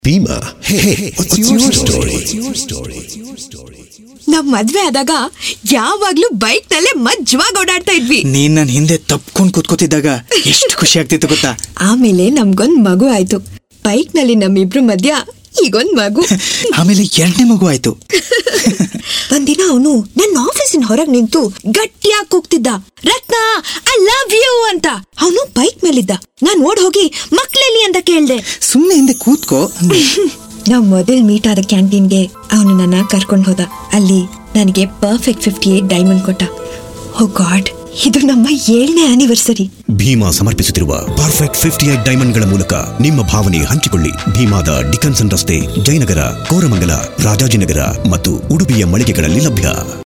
Bima hey what's your story? ನಾವ್ ಮದ್ವೆ ಆದಾಗ ಯಾವಾಗ್ಲೂ ಬೈಕ್ ನಲ್ಲೇ ಮಜ್ವಾಗಿ ಓಡಾಡ್ತಾ ಇದ್ವಿ ನೀನ್ ನನ್ ಹಿಂದೆ ತಪ್ಕೊಂಡ್ ಕೂತ್ಕೋತಿದ್ದಾಗ ಎಷ್ಟು ಖುಷಿ ಆಗ್ತಿತ್ತು ಗೊತ್ತಾ ಆಮೇಲೆ ನಮ್ಗೊಂದ್ ಮಗು ಆಯ್ತು ಬೈಕ್ ನಲ್ಲಿ ನಮ್ಮಿಬ್ರು ಮಧ್ಯ ಈಗೊಂದ್ ಮಗು ಆಮೇಲೆ ಎರಡನೇ ಮಗು ಆಯ್ತು ಒಂದಿನ ಅವನು ನನ್ನ ಆಫೀಸಿನ ಹೊರಗ್ ನಿಂತು ಗಟ್ಟಿಯಾಗಿ ಕೂಗ್ತಿದ್ದ ರತ್ನ ಐ ಲವ್ ಯು ಅಂತ ಅವನು ಬೈಕ್ ಮೇಲಿದ್ದ ನಾನ್ ಓಡ್ ಹೋಗಿ ಮಕ್ಳೆಲ್ಲಿ ಅಂತ ಕೇಳ್ದೆ ಸುಮ್ನೆ ಹಿಂದೆ ಕೂತ್ಕೋ ನಾವ್ ಮೊದಲ್ ಮೀಟ್ ಆದ ಕ್ಯಾಂಟೀನ್ಗೆ ಅವನು ನನ್ನ ಕರ್ಕೊಂಡ್ ಹೋದ ಅಲ್ಲಿ ನನಗೆ ಪರ್ಫೆಕ್ಟ್ ಫಿಫ್ಟಿ ಏಟ್ ಡೈಮಂಡ್ ಕೊಟ್ಟ ಓ ಗಾಡ್ ಇದು ನಮ್ಮ ಏಳನೇ ಆನಿವರ್ಸರಿ ಭೀಮಾ ಸಮರ್ಪಿಸುತ್ತಿರುವ ಪರ್ಫೆಕ್ಟ್ ಫಿಫ್ಟಿ ಏಟ್ ಡೈಮಂಡ್ಗಳ ಮೂಲಕ ನಿಮ್ಮ ಭಾವನೆ ಹಂಚಿಕೊಳ್ಳಿ ಭೀಮಾದ ಡಿಕನ್ಸನ್ ರಸ್ತೆ ಜಯನಗರ ಕೋರಮಂಗಲ ರಾಜಾಜಿನಗರ ಮತ್ತು ಉಡುಪಿಯ ಮಳಿಗೆಗಳಲ್ಲಿ ಲಭ್ಯ